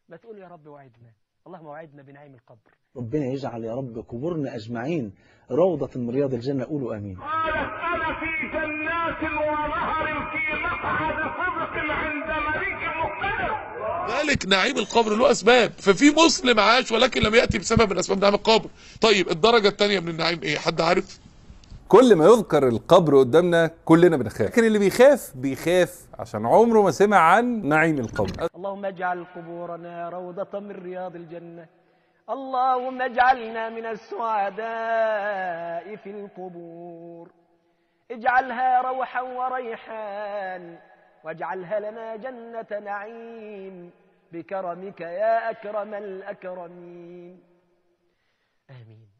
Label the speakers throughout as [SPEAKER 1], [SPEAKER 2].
[SPEAKER 1] ما تقول يا رب وعدنا اللهم وعدنا بنعيم القبر
[SPEAKER 2] ربنا يجعل يا رب قبورنا أجمعين روضة من رياض الجنة قولوا آمين
[SPEAKER 3] قالت انا في جنات ونهر في مقعد صدق عند مليك مقتدر
[SPEAKER 4] ذلك نعيم القبر له اسباب ففي مسلم عاش ولكن لم ياتي بسبب من اسباب نعيم القبر طيب الدرجه الثانيه من النعيم ايه حد عارف
[SPEAKER 5] كل ما يذكر القبر قدامنا كلنا بنخاف لكن اللي بيخاف بيخاف عشان عمره ما سمع عن نعيم القبر
[SPEAKER 1] اللهم اجعل قبورنا روضة من رياض الجنة اللهم اجعلنا من السعداء في القبور اجعلها روحا وريحان واجعلها لنا جنة نعيم بكرمك يا أكرم الأكرمين آمين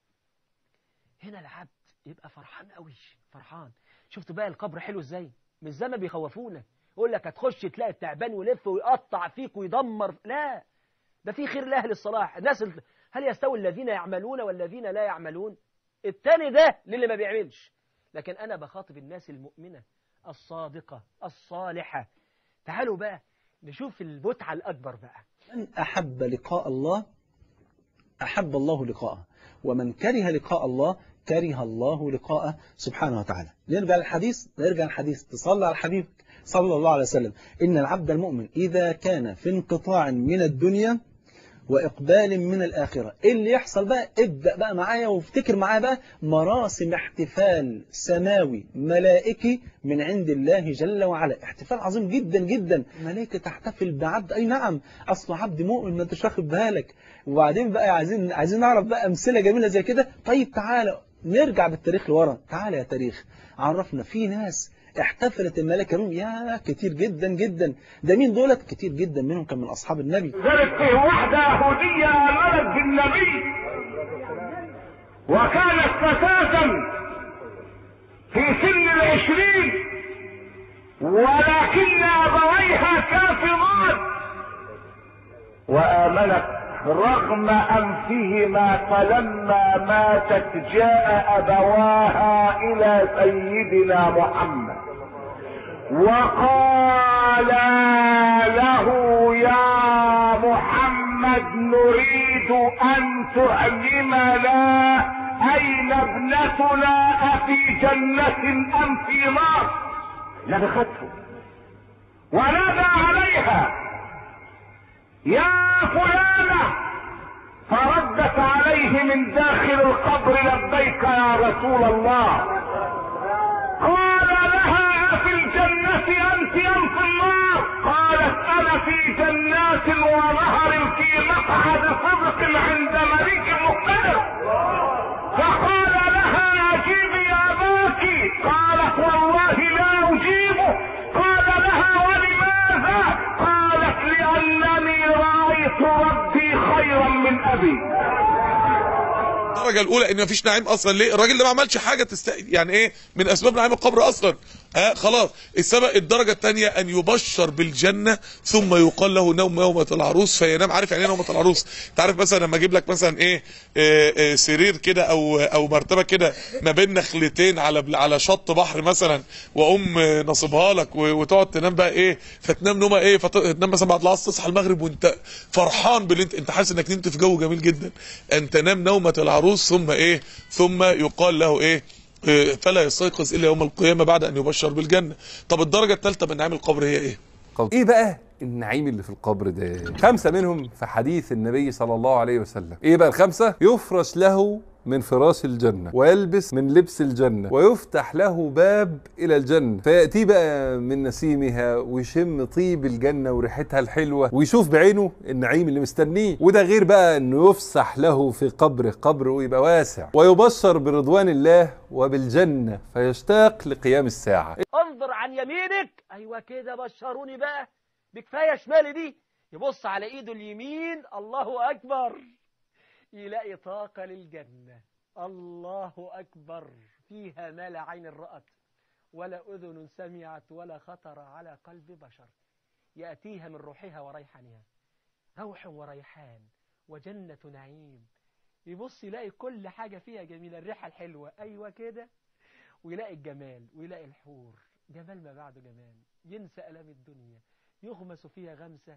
[SPEAKER 1] هنا العبد يبقى فرحان قوي فرحان شفتوا بقى القبر حلو ازاي مش زي ما بيخوفونا يقول لك هتخش تلاقي التعبان ويلف ويقطع فيك ويدمر لا ده في خير لاهل الصلاح الناس ال- هل يستوي الذين يعملون والذين لا يعملون التاني ده للي ما بيعملش لكن انا بخاطب الناس المؤمنه الصادقه الصالحه تعالوا بقى نشوف المتعه الاكبر بقى
[SPEAKER 2] من أحب لقاء الله أحب الله لقاءه ومن كره لقاء الله كره الله لقاءه سبحانه وتعالى نرجع للحديث نرجع للحديث تصلى على حبيبك صلى الله عليه وسلم إن العبد المؤمن إذا كان في انقطاع من الدنيا وإقبال من الآخرة إيه اللي يحصل بقى ابدأ بقى معايا وافتكر معايا بقى مراسم احتفال سماوي ملائكي من عند الله جل وعلا احتفال عظيم جدا جدا ملائكة تحتفل بعبد أي نعم أصله عبد مؤمن ما انتش واخد بالك وبعدين بقى عايزين عايزين نعرف بقى أمثلة جميلة زي كده طيب تعالى نرجع بالتاريخ لورا تعالى يا تاريخ عرفنا في ناس احتفلت الملائكة بهم يا كتير جدا جدا ده مين دولت كتير جدا منهم كان من أصحاب النبي
[SPEAKER 3] ذلك فيه واحدة يهودية آمنت بالنبي وكانت فتاة في سن العشرين ولكن أبويها كافرات وآمنت رغم أنفهما فلما ماتت جاء أبواها إلى سيدنا محمد وقال له يا محمد نريد أن تعلمنا أين ابنتنا أفي جنة أم في نار لبخته ونادى عليها يا فلانة فردت عليه من داخل القبر لبيك يا رسول الله قال لها أفي الجنة أنت أم في النار قالت أنا في جنات ونهر في مقعد صدق عند مليك مقتدر فقال لها أجيبي أباك قالت والله لا أجيبه قال لها ولماذا قالت لأنني رأيت ربي خيرا من أبي
[SPEAKER 4] الدرجه الاولى ان مفيش نعيم اصلا ليه الراجل ده ما عملش حاجه تست... يعني ايه من اسباب نعيم القبر اصلا ها خلاص السبب الدرجه الثانيه ان يبشر بالجنه ثم يقال له نوم يومه العروس فينام عارف يعني ايه نومه العروس انت عارف مثلا لما اجيب لك مثلا ايه آه، آه، سرير كده او او مرتبه كده ما بين نخلتين على على شط بحر مثلا واقوم آه، نصبها لك و- وتقعد تنام بقى ايه فتنام نومه ايه فتنام مثلا بعد العصر تصحى المغرب وانت فرحان باللي انت انت حاسس انك نمت في جو جميل جدا ان تنام نومه العروس ثم ايه ثم يقال له ايه إيه، فلا يستيقظ الا يوم القيامه بعد ان يبشر بالجنه طب الدرجه الثالثه من نعيم القبر هي ايه
[SPEAKER 5] قبر. ايه بقى النعيم اللي في القبر ده خمسة منهم في حديث النبي صلى الله عليه وسلم ايه بقى الخمسة يفرش له من فراش الجنة ويلبس من لبس الجنة ويفتح له باب إلى الجنة فيأتي بقى من نسيمها ويشم طيب الجنة وريحتها الحلوة ويشوف بعينه النعيم اللي مستنيه وده غير بقى أنه يفسح له في قبره قبره يبقى واسع ويبشر برضوان الله وبالجنة فيشتاق لقيام الساعة
[SPEAKER 1] انظر عن يمينك ايوه كده بشروني بقى بكفايه شمالي دي يبص على ايده اليمين الله اكبر يلاقي طاقه للجنه الله اكبر فيها ما لا عين رأت ولا اذن سمعت ولا خطر على قلب بشر ياتيها من روحها وريحانها روح وريحان وجنه نعيم يبص يلاقي كل حاجه فيها جميله الريحه الحلوه ايوه كده ويلاقي الجمال ويلاقي الحور جمال ما بعده جمال ينسى ألام الدنيا يغمس فيها غمسة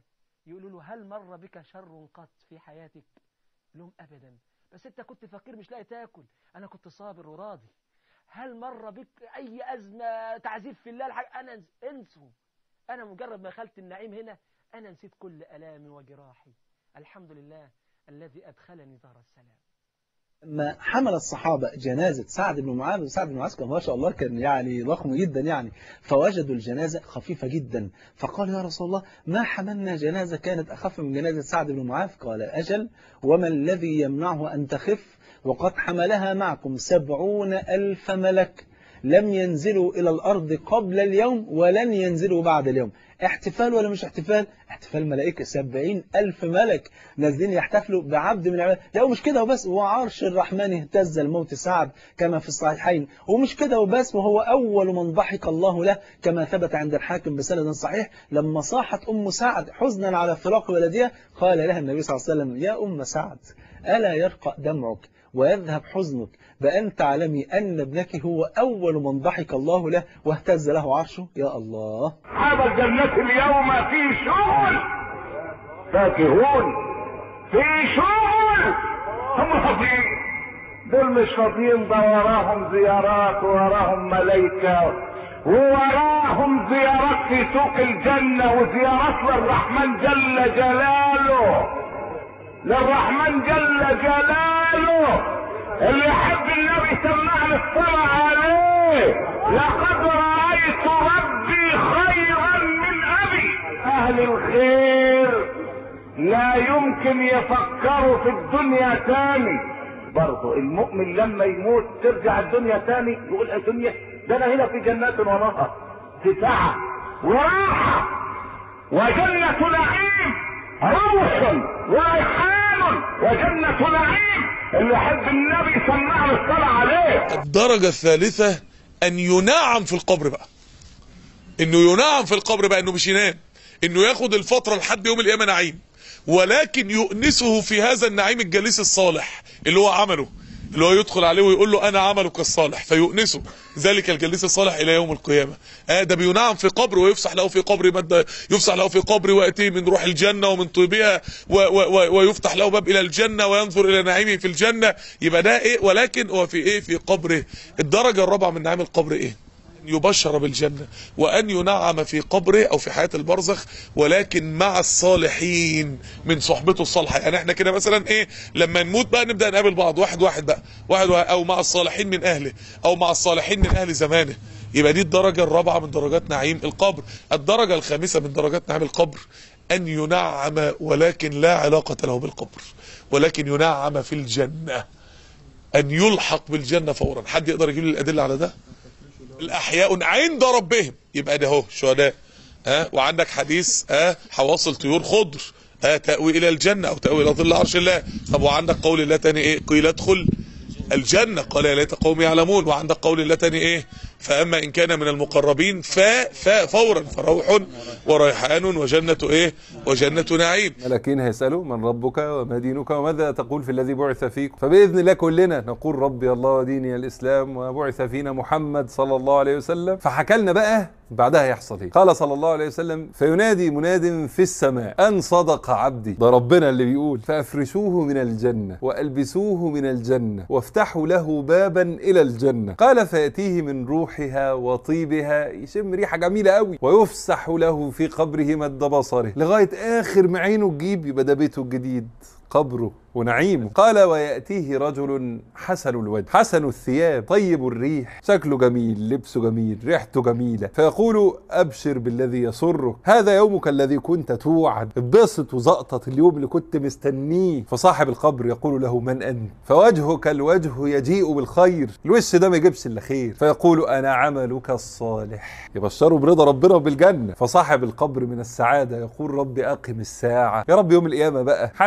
[SPEAKER 1] يقولوا له هل مر بك شر قط في حياتك يقول لهم ابدا بس انت كنت فقير مش لاقي تاكل انا كنت صابر وراضي هل مر بك اي ازمه تعذيب في الله الحاجة انا نس- انسوا انا مجرد ما دخلت النعيم هنا انا نسيت كل الامي وجراحي الحمد لله الذي ادخلني دار السلام
[SPEAKER 2] لما حمل الصحابة جنازة سعد بن معاذ وسعد بن معاذ كان ما شاء الله كان يعني ضخم جدا يعني فوجدوا الجنازة خفيفة جدا فقالوا يا رسول الله ما حملنا جنازة كانت أخف من جنازة سعد بن معاذ قال أجل وما الذي يمنعه أن تخف وقد حملها معكم سبعون ألف ملك لم ينزلوا إلى الأرض قبل اليوم ولن ينزلوا بعد اليوم احتفال ولا مش احتفال احتفال ملائكة سبعين ألف ملك نازلين يحتفلوا بعبد من العباد لا مش كده وبس وعرش الرحمن اهتز الموت سعد كما في الصحيحين ومش كده وبس وهو أول من ضحك الله له كما ثبت عند الحاكم بسند صحيح لما صاحت أم سعد حزنا على فراق ولدها قال لها النبي صلى الله عليه وسلم يا أم سعد ألا يرقى دمعك ويذهب حزنك بأن تعلمي أن ابنك هو أول من ضحك الله له واهتز له عرشه يا الله
[SPEAKER 3] أصحاب الجنة اليوم في شغل فاكهون في شغل هم فاضيين دول مش فاضيين ده وراهم زيارات وراهم ملايكة ووراهم زيارات في سوق الجنة وزيارات للرحمن جل جلاله للرحمن جل جلاله اللي يحب النبي سمعني الصلاة عليه لقد رأيت ربي خيرا من أبي أهل الخير لا يمكن يفكروا في الدنيا تاني برضه المؤمن لما يموت ترجع الدنيا تاني يقول الدنيا ده انا هنا في جنات ونهر في سعة وراحة وجنة نعيم روح وريحان وجنة نعيم اللي يحب النبي سمعنا الصلاة عليه
[SPEAKER 4] الدرجة الثالثة أن ينعم في القبر بقى إنه ينعم في القبر بقى إنه مش ينام إنه ياخد الفترة لحد يوم القيامة نعيم ولكن يؤنسه في هذا النعيم الجليس الصالح اللي هو عمله اللي هو يدخل عليه ويقول له أنا عملك الصالح فيؤنسه ذلك الجليس الصالح إلى يوم القيامة آه ده بينعم في قبر ويفسح له في قبر مد يفسح له في قبر ويأتيه من روح الجنة ومن طيبها و و و ويفتح له باب إلى الجنة وينظر إلى نعيمه في الجنة يبقى ده إيه ولكن هو في إيه في قبره الدرجة الرابعة من نعيم القبر إيه يبشر بالجنة وأن ينعم في قبره أو في حياة البرزخ ولكن مع الصالحين من صحبته الصالحة يعني احنا كده مثلا ايه لما نموت بقى نبدأ نقابل بعض واحد واحد بقى واحد, واحد أو مع الصالحين من أهله أو مع الصالحين من أهل زمانه يبقى دي الدرجة الرابعة من درجات نعيم القبر الدرجة الخامسة من درجات نعيم القبر أن ينعم ولكن لا علاقة له بالقبر ولكن ينعم في الجنة أن يلحق بالجنة فورا حد يقدر يجيب لي الأدلة على ده الأحياء عند ربهم يبقى ده هو شهداء ها وعندك حديث ها حواصل طيور خضر ها تأوي إلى الجنة أو تأوي إلى ظل عرش الله طب وعندك قول الله تاني إيه قيل ادخل الجنة قال يا ليت قوم يعلمون وعندك قول الله تاني إيه فأما إن كان من المقربين فا فا فورا فروح وريحان وجنة إيه وجنة نعيم
[SPEAKER 5] ملكين هيسألوا من ربك وما دينك وماذا تقول في الذي بعث فيكم فبإذن الله كلنا نقول ربي الله وديني الإسلام وبعث فينا محمد صلى الله عليه وسلم فحكى لنا بقى بعدها يحصل ايه قال صلى الله عليه وسلم فينادي مناد في السماء ان صدق عبدي ده ربنا اللي بيقول فافرشوه من الجنه والبسوه من الجنه وافتحوا له بابا الى الجنه قال فياتيه من روحها وطيبها يشم ريحه جميله قوي ويفسح له في قبره مد بصره لغايه اخر ما عينه تجيب يبقى ده بيته الجديد قبره ونعيمه قال ويأتيه رجل حسن الوجه حسن الثياب طيب الريح شكله جميل لبسه جميل ريحته جميلة فيقول أبشر بالذي يسرك هذا يومك الذي كنت توعد ابسط وزقطط اليوم اللي كنت مستنيه فصاحب القبر يقول له من أنت فوجهك الوجه يجيء بالخير الوش ده ما يجيبش إلا خير فيقول أنا عملك الصالح يبشره برضا ربنا وبالجنة فصاحب القبر من السعادة يقول رب أقم الساعة يا رب يوم القيامة بقى حتى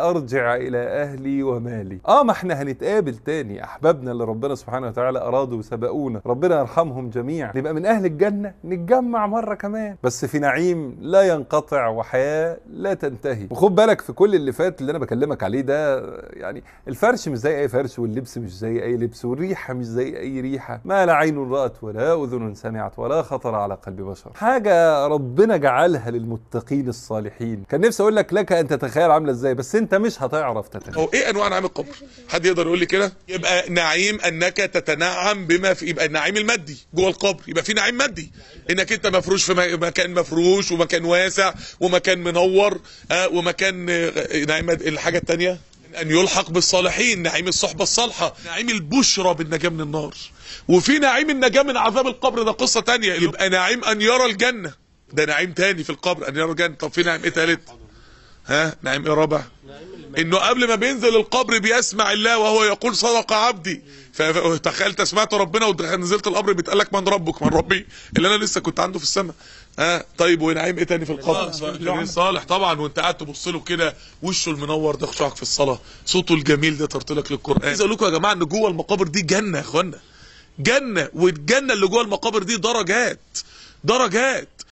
[SPEAKER 5] ارجع الى اهلي ومالي اه ما احنا هنتقابل تاني احبابنا اللي ربنا سبحانه وتعالى ارادوا وسبقونا ربنا يرحمهم جميعا نبقى من اهل الجنه نتجمع مره كمان بس في نعيم لا ينقطع وحياه لا تنتهي وخد بالك في كل اللي فات اللي انا بكلمك عليه ده يعني الفرش مش زي اي فرش واللبس مش زي اي لبس والريحه مش زي اي ريحه ما لا عين رات ولا اذن سمعت ولا خطر على قلب بشر حاجه ربنا جعلها للمتقين الصالحين كان نفسي اقول لك لك ان تتخيل عامله ازاي بس انت مش هتعرف تتخيل
[SPEAKER 4] هو ايه انواع نعيم القبر حد يقدر يقول لي كده يبقى نعيم انك تتنعم بما في يبقى النعيم المادي جوه القبر يبقى في نعيم مادي انك انت مفروش في م- مكان مفروش ومكان واسع ومكان منور آه ومكان آه، نعيم مادي. الحاجه الثانيه ان يلحق بالصالحين نعيم الصحبه الصالحه نعيم البشرى بالنجاه من النار وفي نعيم النجاه من عذاب القبر ده قصه تانية يبقى نعيم ان يرى الجنه ده نعيم تاني في القبر ان يرى الجنه طب في نعيم ايه تالت ها نعيم ايه رابع انه قبل ما بينزل القبر بيسمع الله وهو يقول صدق عبدي فتخيلت سمعت ربنا ونزلت القبر بيتقال لك من ربك من ربي اللي انا لسه كنت عنده في السماء ها طيب ونعيم ايه تاني في القبر صالح, صالح طبعا وانت قاعد تبص له كده وشه المنور ده خشوعك في الصلاه صوته الجميل ده ترتلك للقران عايز اقول لكم يا جماعه ان جوه المقابر دي جنه يا اخوانا جنه والجنه اللي جوه المقابر دي درجات درجات